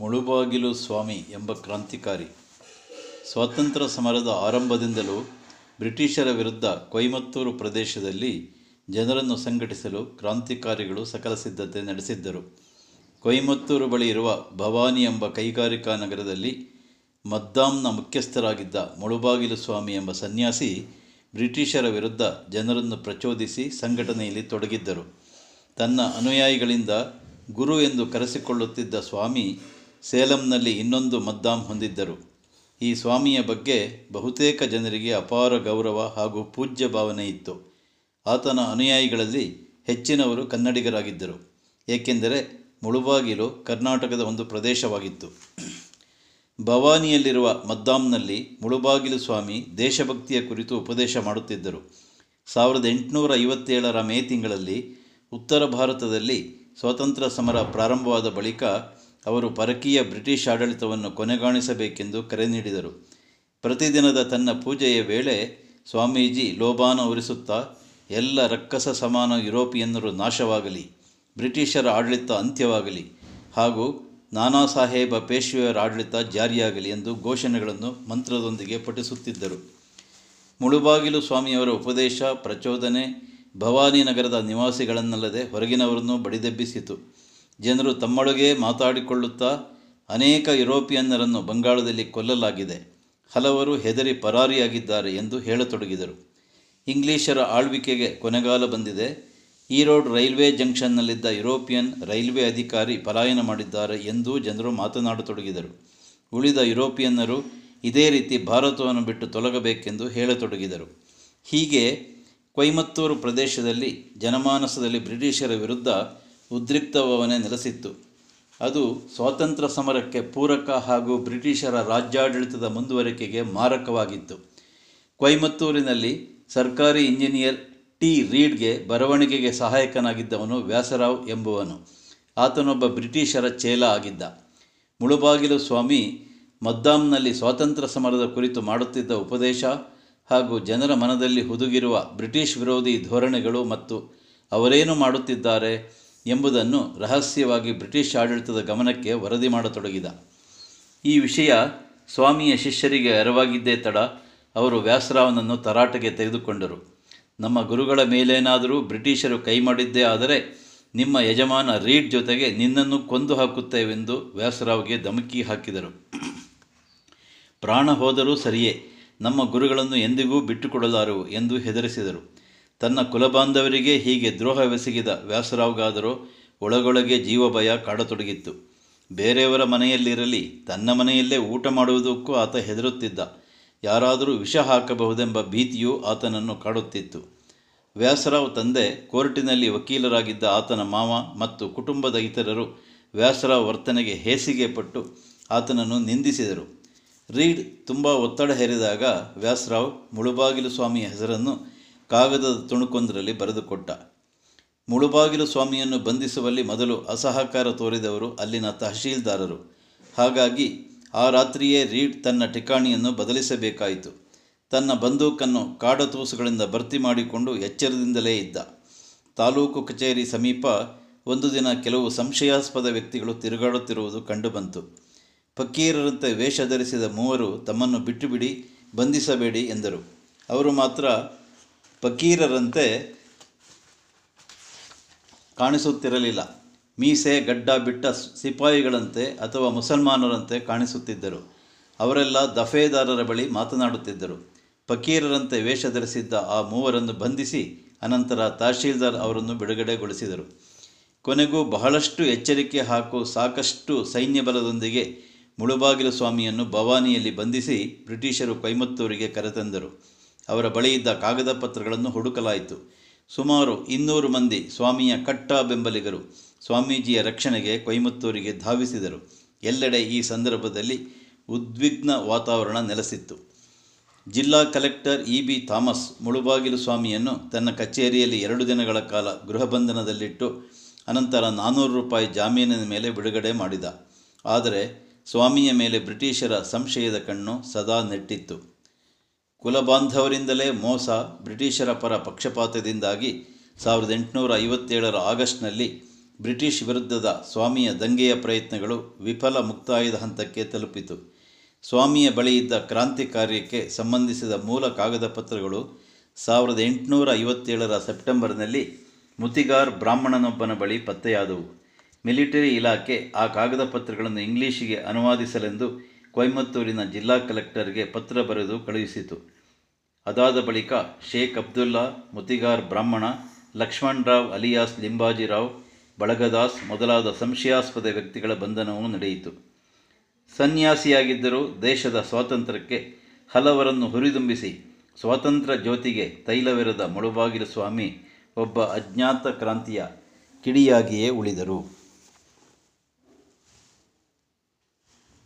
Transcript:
ಮುಳುಬಾಗಿಲು ಸ್ವಾಮಿ ಎಂಬ ಕ್ರಾಂತಿಕಾರಿ ಸ್ವಾತಂತ್ರ್ಯ ಸಮರದ ಆರಂಭದಿಂದಲೂ ಬ್ರಿಟಿಷರ ವಿರುದ್ಧ ಕೊಯಮತ್ತೂರು ಪ್ರದೇಶದಲ್ಲಿ ಜನರನ್ನು ಸಂಘಟಿಸಲು ಕ್ರಾಂತಿಕಾರಿಗಳು ಸಕಲ ಸಿದ್ಧತೆ ನಡೆಸಿದ್ದರು ಕೊಯಮತ್ತೂರು ಬಳಿ ಇರುವ ಭವಾನಿ ಎಂಬ ಕೈಗಾರಿಕಾ ನಗರದಲ್ಲಿ ಮದ್ದಾಂನ ಮುಖ್ಯಸ್ಥರಾಗಿದ್ದ ಮುಳುಬಾಗಿಲು ಸ್ವಾಮಿ ಎಂಬ ಸನ್ಯಾಸಿ ಬ್ರಿಟಿಷರ ವಿರುದ್ಧ ಜನರನ್ನು ಪ್ರಚೋದಿಸಿ ಸಂಘಟನೆಯಲ್ಲಿ ತೊಡಗಿದ್ದರು ತನ್ನ ಅನುಯಾಯಿಗಳಿಂದ ಗುರು ಎಂದು ಕರೆಸಿಕೊಳ್ಳುತ್ತಿದ್ದ ಸ್ವಾಮಿ ಸೇಲಂನಲ್ಲಿ ಇನ್ನೊಂದು ಮದ್ದಾಂ ಹೊಂದಿದ್ದರು ಈ ಸ್ವಾಮಿಯ ಬಗ್ಗೆ ಬಹುತೇಕ ಜನರಿಗೆ ಅಪಾರ ಗೌರವ ಹಾಗೂ ಪೂಜ್ಯ ಭಾವನೆ ಇತ್ತು ಆತನ ಅನುಯಾಯಿಗಳಲ್ಲಿ ಹೆಚ್ಚಿನವರು ಕನ್ನಡಿಗರಾಗಿದ್ದರು ಏಕೆಂದರೆ ಮುಳುಬಾಗಿಲು ಕರ್ನಾಟಕದ ಒಂದು ಪ್ರದೇಶವಾಗಿತ್ತು ಭವಾನಿಯಲ್ಲಿರುವ ಮದ್ದಾಂನಲ್ಲಿ ಮುಳುಬಾಗಿಲು ಸ್ವಾಮಿ ದೇಶಭಕ್ತಿಯ ಕುರಿತು ಉಪದೇಶ ಮಾಡುತ್ತಿದ್ದರು ಸಾವಿರದ ಎಂಟುನೂರ ಐವತ್ತೇಳರ ಮೇ ತಿಂಗಳಲ್ಲಿ ಉತ್ತರ ಭಾರತದಲ್ಲಿ ಸ್ವಾತಂತ್ರ್ಯ ಸಮರ ಪ್ರಾರಂಭವಾದ ಬಳಿಕ ಅವರು ಪರಕೀಯ ಬ್ರಿಟಿಷ್ ಆಡಳಿತವನ್ನು ಕೊನೆಗಾಣಿಸಬೇಕೆಂದು ಕರೆ ನೀಡಿದರು ಪ್ರತಿದಿನದ ತನ್ನ ಪೂಜೆಯ ವೇಳೆ ಸ್ವಾಮೀಜಿ ಲೋಬಾನ ಉರಿಸುತ್ತಾ ಎಲ್ಲ ರಕ್ಕಸ ಸಮಾನ ಯುರೋಪಿಯನ್ನರು ನಾಶವಾಗಲಿ ಬ್ರಿಟಿಷರ ಆಡಳಿತ ಅಂತ್ಯವಾಗಲಿ ಹಾಗೂ ನಾನಾ ಸಾಹೇಬ ಪೇಶ್ವೆಯರ ಆಡಳಿತ ಜಾರಿಯಾಗಲಿ ಎಂದು ಘೋಷಣೆಗಳನ್ನು ಮಂತ್ರದೊಂದಿಗೆ ಪಠಿಸುತ್ತಿದ್ದರು ಮುಳುಬಾಗಿಲು ಸ್ವಾಮಿಯವರ ಉಪದೇಶ ಪ್ರಚೋದನೆ ಭವಾನಿ ನಗರದ ನಿವಾಸಿಗಳನ್ನಲ್ಲದೆ ಹೊರಗಿನವರನ್ನು ಬಡಿದೆಬ್ಬಿಸಿತು ಜನರು ತಮ್ಮೊಳಗೇ ಮಾತಾಡಿಕೊಳ್ಳುತ್ತಾ ಅನೇಕ ಯುರೋಪಿಯನ್ನರನ್ನು ಬಂಗಾಳದಲ್ಲಿ ಕೊಲ್ಲಲಾಗಿದೆ ಹಲವರು ಹೆದರಿ ಪರಾರಿಯಾಗಿದ್ದಾರೆ ಎಂದು ಹೇಳತೊಡಗಿದರು ಇಂಗ್ಲಿಷರ ಆಳ್ವಿಕೆಗೆ ಕೊನೆಗಾಲ ಬಂದಿದೆ ಈರೋಡ್ ರೈಲ್ವೆ ಜಂಕ್ಷನ್ನಲ್ಲಿದ್ದ ಯುರೋಪಿಯನ್ ರೈಲ್ವೆ ಅಧಿಕಾರಿ ಪಲಾಯನ ಮಾಡಿದ್ದಾರೆ ಎಂದೂ ಜನರು ಮಾತನಾಡತೊಡಗಿದರು ಉಳಿದ ಯುರೋಪಿಯನ್ನರು ಇದೇ ರೀತಿ ಭಾರತವನ್ನು ಬಿಟ್ಟು ತೊಲಗಬೇಕೆಂದು ಹೇಳತೊಡಗಿದರು ಹೀಗೆ ಕೊಯಮತ್ತೂರು ಪ್ರದೇಶದಲ್ಲಿ ಜನಮಾನಸದಲ್ಲಿ ಬ್ರಿಟಿಷರ ವಿರುದ್ಧ ಉದ್ರಿಕ್ತ ಭಾವನೆ ನೆಲೆಸಿತ್ತು ಅದು ಸ್ವಾತಂತ್ರ್ಯ ಸಮರಕ್ಕೆ ಪೂರಕ ಹಾಗೂ ಬ್ರಿಟಿಷರ ರಾಜ್ಯಾಡಳಿತದ ಮುಂದುವರಿಕೆಗೆ ಮಾರಕವಾಗಿತ್ತು ಕೊಯಮತ್ತೂರಿನಲ್ಲಿ ಸರ್ಕಾರಿ ಇಂಜಿನಿಯರ್ ಟಿ ರೀಡ್ಗೆ ಬರವಣಿಗೆಗೆ ಸಹಾಯಕನಾಗಿದ್ದವನು ವ್ಯಾಸರಾವ್ ಎಂಬುವನು ಆತನೊಬ್ಬ ಬ್ರಿಟಿಷರ ಚೇಲ ಆಗಿದ್ದ ಮುಳುಬಾಗಿಲು ಸ್ವಾಮಿ ಮದ್ದಾಂನಲ್ಲಿ ಸ್ವಾತಂತ್ರ್ಯ ಸಮರದ ಕುರಿತು ಮಾಡುತ್ತಿದ್ದ ಉಪದೇಶ ಹಾಗೂ ಜನರ ಮನದಲ್ಲಿ ಹುದುಗಿರುವ ಬ್ರಿಟಿಷ್ ವಿರೋಧಿ ಧೋರಣೆಗಳು ಮತ್ತು ಅವರೇನು ಮಾಡುತ್ತಿದ್ದಾರೆ ಎಂಬುದನ್ನು ರಹಸ್ಯವಾಗಿ ಬ್ರಿಟಿಷ್ ಆಡಳಿತದ ಗಮನಕ್ಕೆ ವರದಿ ಮಾಡತೊಡಗಿದ ಈ ವಿಷಯ ಸ್ವಾಮಿಯ ಶಿಷ್ಯರಿಗೆ ಅರಿವಾಗಿದ್ದೇ ತಡ ಅವರು ವ್ಯಾಸರಾವನನ್ನು ತರಾಟೆಗೆ ತೆಗೆದುಕೊಂಡರು ನಮ್ಮ ಗುರುಗಳ ಮೇಲೇನಾದರೂ ಬ್ರಿಟಿಷರು ಕೈ ಮಾಡಿದ್ದೇ ಆದರೆ ನಿಮ್ಮ ಯಜಮಾನ ರೀಡ್ ಜೊತೆಗೆ ನಿನ್ನನ್ನು ಕೊಂದು ಹಾಕುತ್ತೇವೆಂದು ವ್ಯಾಸರಾವ್ಗೆ ಧಮಕಿ ಹಾಕಿದರು ಪ್ರಾಣ ಹೋದರೂ ಸರಿಯೇ ನಮ್ಮ ಗುರುಗಳನ್ನು ಎಂದಿಗೂ ಬಿಟ್ಟುಕೊಡಲಾರವು ಎಂದು ಹೆದರಿಸಿದರು ತನ್ನ ಕುಲಬಾಂಧವರಿಗೆ ಹೀಗೆ ದ್ರೋಹವೆಸಗಿದ ವ್ಯಾಸರಾವ್ಗಾದರೂ ಒಳಗೊಳಗೆ ಜೀವಭಯ ಕಾಡತೊಡಗಿತ್ತು ಬೇರೆಯವರ ಮನೆಯಲ್ಲಿರಲಿ ತನ್ನ ಮನೆಯಲ್ಲೇ ಊಟ ಮಾಡುವುದಕ್ಕೂ ಆತ ಹೆದರುತ್ತಿದ್ದ ಯಾರಾದರೂ ವಿಷ ಹಾಕಬಹುದೆಂಬ ಭೀತಿಯೂ ಆತನನ್ನು ಕಾಡುತ್ತಿತ್ತು ವ್ಯಾಸರಾವ್ ತಂದೆ ಕೋರ್ಟಿನಲ್ಲಿ ವಕೀಲರಾಗಿದ್ದ ಆತನ ಮಾವ ಮತ್ತು ಕುಟುಂಬದ ಇತರರು ವ್ಯಾಸರಾವ್ ವರ್ತನೆಗೆ ಹೇಸಿಗೆ ಪಟ್ಟು ಆತನನ್ನು ನಿಂದಿಸಿದರು ರೀಡ್ ತುಂಬ ಒತ್ತಡ ಹೇರಿದಾಗ ವ್ಯಾಸರಾವ್ ಮುಳುಬಾಗಿಲು ಸ್ವಾಮಿಯ ಹೆಸರನ್ನು ಕಾಗದದ ತುಣುಕೊಂದರಲ್ಲಿ ಬರೆದುಕೊಟ್ಟ ಮುಳುಬಾಗಿಲು ಸ್ವಾಮಿಯನ್ನು ಬಂಧಿಸುವಲ್ಲಿ ಮೊದಲು ಅಸಹಕಾರ ತೋರಿದವರು ಅಲ್ಲಿನ ತಹಶೀಲ್ದಾರರು ಹಾಗಾಗಿ ಆ ರಾತ್ರಿಯೇ ರೀಡ್ ತನ್ನ ಠಿಕಾಣಿಯನ್ನು ಬದಲಿಸಬೇಕಾಯಿತು ತನ್ನ ಬಂದೂಕನ್ನು ಕಾಡತೂಸುಗಳಿಂದ ಭರ್ತಿ ಮಾಡಿಕೊಂಡು ಎಚ್ಚರದಿಂದಲೇ ಇದ್ದ ತಾಲೂಕು ಕಚೇರಿ ಸಮೀಪ ಒಂದು ದಿನ ಕೆಲವು ಸಂಶಯಾಸ್ಪದ ವ್ಯಕ್ತಿಗಳು ತಿರುಗಾಡುತ್ತಿರುವುದು ಕಂಡುಬಂತು ಫಕೀರರಂತೆ ವೇಷ ಧರಿಸಿದ ಮೂವರು ತಮ್ಮನ್ನು ಬಿಟ್ಟುಬಿಡಿ ಬಂಧಿಸಬೇಡಿ ಎಂದರು ಅವರು ಮಾತ್ರ ಫಕೀರರಂತೆ ಕಾಣಿಸುತ್ತಿರಲಿಲ್ಲ ಮೀಸೆ ಗಡ್ಡ ಬಿಟ್ಟ ಸಿಪಾಯಿಗಳಂತೆ ಅಥವಾ ಮುಸಲ್ಮಾನರಂತೆ ಕಾಣಿಸುತ್ತಿದ್ದರು ಅವರೆಲ್ಲ ದಫೇದಾರರ ಬಳಿ ಮಾತನಾಡುತ್ತಿದ್ದರು ಫಕೀರರಂತೆ ವೇಷ ಧರಿಸಿದ್ದ ಆ ಮೂವರನ್ನು ಬಂಧಿಸಿ ಅನಂತರ ತಹಶೀಲ್ದಾರ್ ಅವರನ್ನು ಬಿಡುಗಡೆಗೊಳಿಸಿದರು ಕೊನೆಗೂ ಬಹಳಷ್ಟು ಎಚ್ಚರಿಕೆ ಹಾಗೂ ಸಾಕಷ್ಟು ಸೈನ್ಯ ಬಲದೊಂದಿಗೆ ಮುಳುಬಾಗಿಲು ಸ್ವಾಮಿಯನ್ನು ಭವಾನಿಯಲ್ಲಿ ಬಂಧಿಸಿ ಬ್ರಿಟಿಷರು ಕೊಯಮತ್ತೂರಿಗೆ ಕರೆತಂದರು ಅವರ ಬಳಿ ಇದ್ದ ಕಾಗದ ಪತ್ರಗಳನ್ನು ಹುಡುಕಲಾಯಿತು ಸುಮಾರು ಇನ್ನೂರು ಮಂದಿ ಸ್ವಾಮಿಯ ಕಟ್ಟ ಬೆಂಬಲಿಗರು ಸ್ವಾಮೀಜಿಯ ರಕ್ಷಣೆಗೆ ಕೊಯಮತ್ತೂರಿಗೆ ಧಾವಿಸಿದರು ಎಲ್ಲೆಡೆ ಈ ಸಂದರ್ಭದಲ್ಲಿ ಉದ್ವಿಗ್ನ ವಾತಾವರಣ ನೆಲೆಸಿತ್ತು ಜಿಲ್ಲಾ collector E B Thomas Mulbagal ಸ್ವಾಮಿಯನ್ನು ತನ್ನ ಕಚೇರಿಯಲ್ಲಿ ಎರಡು ದಿನಗಳ ಕಾಲ ಗೃಹಬಂಧನದಲ್ಲಿಟ್ಟು ಅನಂತರ ನಾನ್ನೂರು ರೂಪಾಯಿ ಜಾಮೀನಿನ ಮೇಲೆ ಬಿಡುಗಡೆ ಮಾಡಿದ ಆದರೆ ಸ್ವಾಮಿಯ ಮೇಲೆ ಬ್ರಿಟಿಷರ ಸಂಶಯದ ಕಣ್ಣು ಸದಾ ನೆಟ್ಟಿತ್ತು ಕುಲಬಾಂಧವರಿಂದಲೇ ಮೋಸ ಬ್ರಿಟಿಷರ ಪರ ಪಕ್ಷಪಾತದಿಂದಾಗಿ ಸಾವಿರದ ಎಂಟುನೂರ ಐವತ್ತೇಳರ ಆಗಸ್ಟ್ನಲ್ಲಿ ಬ್ರಿಟಿಷ್ ವಿರುದ್ಧದ ಸ್ವಾಮಿಯ ದಂಗೆಯ ಪ್ರಯತ್ನಗಳು ವಿಫಲ ಮುಕ್ತಾಯದ ಹಂತಕ್ಕೆ ತಲುಪಿತು ಸ್ವಾಮಿಯ ಬಳಿ ಇದ್ದ ಕ್ರಾಂತಿ ಕಾರ್ಯಕ್ಕೆ ಸಂಬಂಧಿಸಿದ ಮೂಲ ಕಾಗದ ಪತ್ರಗಳು ಸಾವಿರದ ಎಂಟುನೂರ ಐವತ್ತೇಳರ ಸೆಪ್ಟೆಂಬರ್ನಲ್ಲಿ ಮುತಿಗಾರ್ ಬ್ರಾಹ್ಮಣನೊಬ್ಬನ ಬಳಿ ಪತ್ತೆಯಾದವು ಮಿಲಿಟರಿ ಇಲಾಖೆ ಆ ಕಾಗದ ಪತ್ರಗಳನ್ನು ಇಂಗ್ಲಿಷಿಗೆ ಅನುವಾದಿಸಲೆಂದು ಕೊಯಮತ್ತೂರಿನ ಜಿಲ್ಲಾ ಕಲೆಕ್ಟರ್ಗೆ ಪತ್ರ ಬರೆದು ಕಳುಹಿಸಿತು ಅದಾದ ಬಳಿಕ ಶೇಖ್ ಅಬ್ದುಲ್ಲಾ ಮುತಿಗಾರ್ ಬ್ರಾಹ್ಮಣ ಲಕ್ಷ್ಮಣ್ ರಾವ್ ಅಲಿಯಾಸ್ ಲಿಂಬಾಜಿರಾವ್ ಬಳಗದಾಸ್ ಮೊದಲಾದ ಸಂಶಯಾಸ್ಪದ ವ್ಯಕ್ತಿಗಳ ಬಂಧನವೂ ನಡೆಯಿತು ಸನ್ಯಾಸಿಯಾಗಿದ್ದರೂ ದೇಶದ ಸ್ವಾತಂತ್ರ್ಯಕ್ಕೆ ಹಲವರನ್ನು ಹುರಿದುಂಬಿಸಿ ಸ್ವಾತಂತ್ರ್ಯ ಜ್ಯೋತಿಗೆ ತೈಲವೆರೆದ ಮುಳುಬಾಗಿಲು ಸ್ವಾಮಿ ಒಬ್ಬ ಅಜ್ಞಾತ ಕ್ರಾಂತಿಯ ಕಿಡಿಯಾಗಿಯೇ ಉಳಿದರು